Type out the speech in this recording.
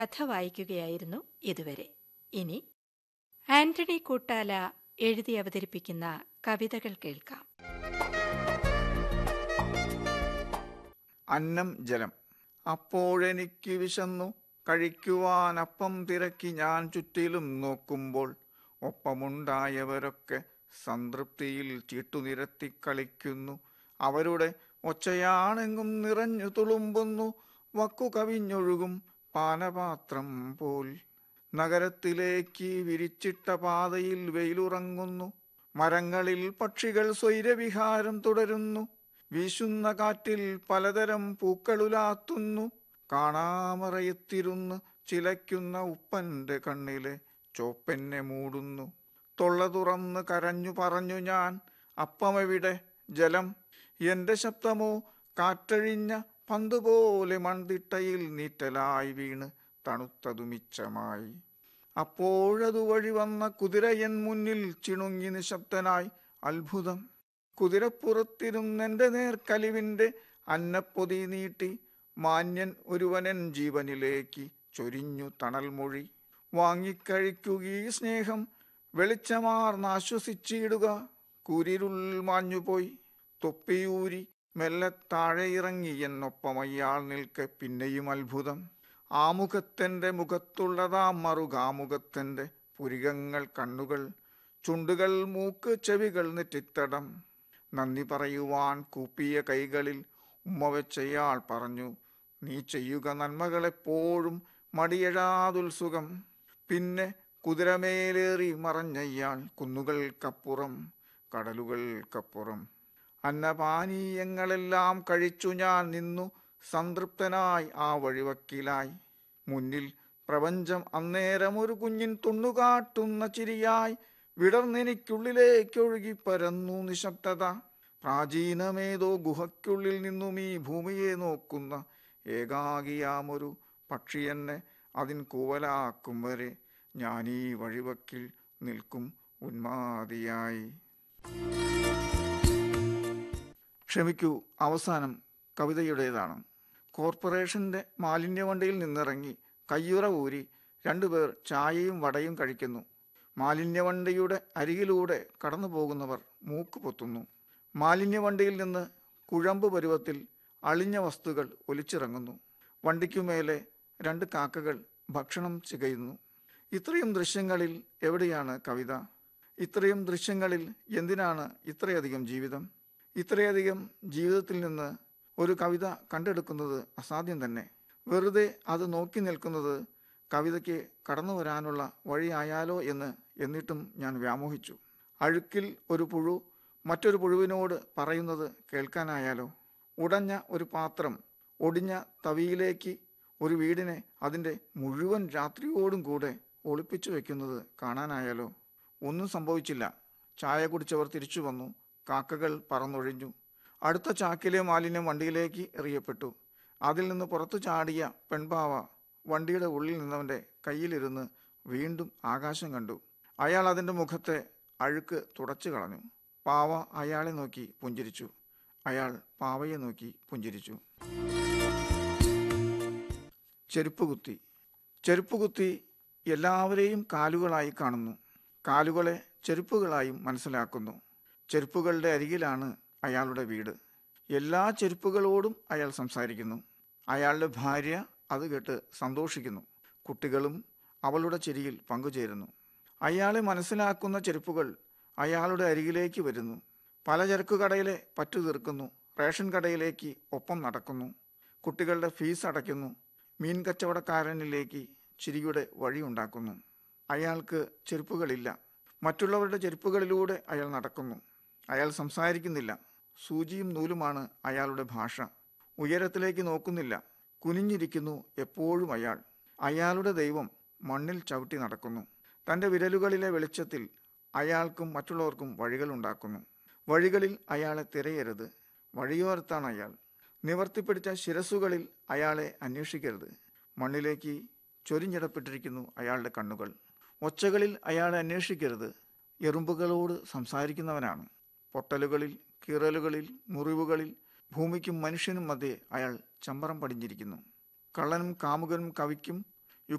കഥ വായിക്കുകയായിരുന്നു ഇതുവരെ ഇനി ആന്റണി കൂട്ടാല എഴുതി അവതരിപ്പിക്കുന്ന കവിതകൾ കേൾക്കാം അന്നം ജലം അപ്പോഴെനിക്ക് വിശന്നു കഴിക്കുവാൻ അപ്പം തിരക്കി ഞാൻ ചുറ്റിലും നോക്കുമ്പോൾ ഒപ്പമുണ്ടായവരൊക്കെ സംതൃപ്തിയിൽ ചീട്ടുനിരത്തി കളിക്കുന്നു അവരുടെ ഒച്ചയാണെങ്കും നിറഞ്ഞു തുളുമ്പുന്നു വക്കു കവിഞ്ഞൊഴുകും പാനപാത്രം പോൽ നഗരത്തിലേക്ക് വിരിച്ചിട്ട പാതയിൽ വെയിലുറങ്ങുന്നു മരങ്ങളിൽ പക്ഷികൾ സ്വൈരവിഹാരം തുടരുന്നു വീശുന്ന കാറ്റിൽ പലതരം പൂക്കളുലാത്തുന്നു കാണാമറയത്തിരുന്ന് ചിലയ്ക്കുന്ന ഉപ്പന്റെ കണ്ണിലെ ചോപ്പെന്നെ മൂടുന്നു തൊള്ള തുറന്ന് കരഞ്ഞു പറഞ്ഞു ഞാൻ അപ്പമെവിടെ ജലം എന്റെ ശബ്ദമോ കാറ്റഴിഞ്ഞ പന്തുപോലെ മൺതിട്ടയിൽ നീറ്റലായി വീണ് തണുത്തതുമിച്ചമായി അപ്പോഴതു വഴി വന്ന കുതിരയൻ മുന്നിൽ ചിണുങ്ങി നിശബ്ദനായി അത്ഭുതം കുതിരപ്പുറത്തിരുന്നെന്റെ നേർക്കലിവിന്റെ അന്നപ്പൊതി നീട്ടി മാന്യൻ ഒരുവനൻ ജീവനിലേക്ക് ചൊരിഞ്ഞു തണൽമൊഴി വാങ്ങിക്കഴിക്കുകീ സ്നേഹം വെളിച്ചമാർന്നാശ്വസിച്ചിടുക കൂരിരുൾ മാഞ്ഞുപോയി തൊപ്പിയൂരി മെല്ലെ താഴെ ഇറങ്ങി എന്നൊപ്പമയ്യാൾ നിൽക്കെ പിന്നെയും അത്ഭുതം ആമുഖത്തിന്റെ മുഖത്തുള്ളതാം മറുകാമുഖത്തിന്റെ പുരികങ്ങൾ കണ്ണുകൾ ചുണ്ടുകൾ മൂക്ക് ചെവികൾ നെറ്റിത്തടം നന്ദി പറയുവാൻ കൂപ്പിയ കൈകളിൽ ഉമ്മ വെച്ചയാൾ പറഞ്ഞു നീ ചെയ്യുക നന്മകളെപ്പോഴും മടിയഴാതുത്സുഖം പിന്നെ കുതിരമേലേറി മറഞ്ഞയ്യാൾ കുന്നുകൾക്കപ്പുറം കടലുകൾക്കപ്പുറം അന്നപാനീയങ്ങളെല്ലാം കഴിച്ചു ഞാൻ നിന്നു സംതൃപ്തനായി ആ വഴിവക്കിലായി മുന്നിൽ പ്രപഞ്ചം അന്നേരം ഒരു കുഞ്ഞിൻ തുണ്ണുകാട്ടുന്ന ചിരിയായി വിടർന്നെനിക്കുള്ളിലേക്കൊഴുകി പരന്നു നിശബ്ദത പ്രാചീനമേതോ ഗുഹയ്ക്കുള്ളിൽ നിന്നും ഈ ഭൂമിയെ നോക്കുന്ന ഏകാകിയാമൊരു പക്ഷിയെന്നെ അതിൻ കൂവലാക്കും വരെ ഞാനീ വഴിവക്കിൽ നിൽക്കും ഉന്മാതിയായി ക്ഷമിക്കൂ അവസാനം കവിതയുടേതാണ് കോർപ്പറേഷന്റെ മാലിന്യവണ്ടിയിൽ നിന്നിറങ്ങി കയ്യുറ ഊരി രണ്ടുപേർ ചായയും വടയും കഴിക്കുന്നു മാലിന്യവണ്ടിയുടെ അരികിലൂടെ കടന്നു പോകുന്നവർ മൂക്ക് പൊത്തുന്നു മാലിന്യവണ്ടിയിൽ നിന്ന് കുഴമ്പ് പരുവത്തിൽ അളിഞ്ഞ വസ്തുക്കൾ ഒലിച്ചിറങ്ങുന്നു വണ്ടിക്കുമേലെ രണ്ട് കാക്കകൾ ഭക്ഷണം ചികയുന്നു ഇത്രയും ദൃശ്യങ്ങളിൽ എവിടെയാണ് കവിത ഇത്രയും ദൃശ്യങ്ങളിൽ എന്തിനാണ് ഇത്രയധികം ജീവിതം ഇത്രയധികം ജീവിതത്തിൽ നിന്ന് ഒരു കവിത കണ്ടെടുക്കുന്നത് അസാധ്യം തന്നെ വെറുതെ അത് നോക്കി നിൽക്കുന്നത് കവിതയ്ക്ക് കടന്നു വരാനുള്ള വഴിയായാലോ എന്ന് എന്നിട്ടും ഞാൻ വ്യാമോഹിച്ചു അഴുക്കിൽ ഒരു പുഴു മറ്റൊരു പുഴുവിനോട് പറയുന്നത് കേൾക്കാനായാലോ ഉടഞ്ഞ ഒരു പാത്രം ഒടിഞ്ഞ തവിയിലേക്ക് ഒരു വീടിനെ അതിൻ്റെ മുഴുവൻ രാത്രിയോടും കൂടെ ഒളിപ്പിച്ചു വെക്കുന്നത് കാണാനായാലോ ഒന്നും സംഭവിച്ചില്ല ചായ കുടിച്ചവർ തിരിച്ചു വന്നു കാക്കകൾ പറന്നൊഴിഞ്ഞു അടുത്ത ചാക്കിലെ മാലിന്യം വണ്ടിയിലേക്ക് എറിയപ്പെട്ടു അതിൽ നിന്ന് പുറത്തു ചാടിയ പെൺപാവ വണ്ടിയുടെ ഉള്ളിൽ നിന്നവൻ്റെ കയ്യിലിരുന്ന് വീണ്ടും ആകാശം കണ്ടു അയാൾ അതിൻ്റെ മുഖത്തെ അഴുക്ക് തുടച്ചു കളഞ്ഞു പാവ അയാളെ നോക്കി പുഞ്ചിരിച്ചു അയാൾ പാവയെ നോക്കി പുഞ്ചിരിച്ചു ചെരുപ്പുകുത്തി ചെരുപ്പുകുത്തി എല്ലാവരെയും കാലുകളായി കാണുന്നു കാലുകളെ ചെരുപ്പുകളായും മനസ്സിലാക്കുന്നു ചെരുപ്പുകളുടെ അരികിലാണ് അയാളുടെ വീട് എല്ലാ ചെരുപ്പുകളോടും അയാൾ സംസാരിക്കുന്നു അയാളുടെ ഭാര്യ അത് കേട്ട് സന്തോഷിക്കുന്നു കുട്ടികളും അവളുടെ ചിരിയിൽ പങ്കുചേരുന്നു അയാളെ മനസ്സിലാക്കുന്ന ചെരുപ്പുകൾ അയാളുടെ അരികിലേക്ക് വരുന്നു പലചരക്ക് കടയിലെ പറ്റു തീർക്കുന്നു റേഷൻ കടയിലേക്ക് ഒപ്പം നടക്കുന്നു കുട്ടികളുടെ ഫീസ് അടയ്ക്കുന്നു മീൻ കച്ചവടക്കാരനിലേക്ക് ചിരിയുടെ വഴിയുണ്ടാക്കുന്നു അയാൾക്ക് ചെരുപ്പുകളില്ല മറ്റുള്ളവരുടെ ചെരുപ്പുകളിലൂടെ അയാൾ നടക്കുന്നു അയാൾ സംസാരിക്കുന്നില്ല സൂചിയും നൂലുമാണ് അയാളുടെ ഭാഷ ഉയരത്തിലേക്ക് നോക്കുന്നില്ല കുനിഞ്ഞിരിക്കുന്നു എപ്പോഴും അയാൾ അയാളുടെ ദൈവം മണ്ണിൽ ചവിട്ടി നടക്കുന്നു തൻ്റെ വിരലുകളിലെ വെളിച്ചത്തിൽ അയാൾക്കും മറ്റുള്ളവർക്കും വഴികളുണ്ടാക്കുന്നു വഴികളിൽ അയാളെ തിരയരുത് വഴിയോരത്താണ് അയാൾ നിവർത്തിപ്പിടിച്ച ശിരസുകളിൽ അയാളെ അന്വേഷിക്കരുത് മണ്ണിലേക്ക് ചൊരിഞ്ഞിടപ്പെട്ടിരിക്കുന്നു അയാളുടെ കണ്ണുകൾ ഒച്ചകളിൽ അയാളെ അന്വേഷിക്കരുത് എറുമ്പുകളോട് സംസാരിക്കുന്നവനാണ് പൊട്ടലുകളിൽ കീറലുകളിൽ മുറിവുകളിൽ ഭൂമിക്കും മനുഷ്യനും മധ്യേ അയാൾ ചമ്പരം പടിഞ്ഞിരിക്കുന്നു കള്ളനും കാമുകനും കവിക്കും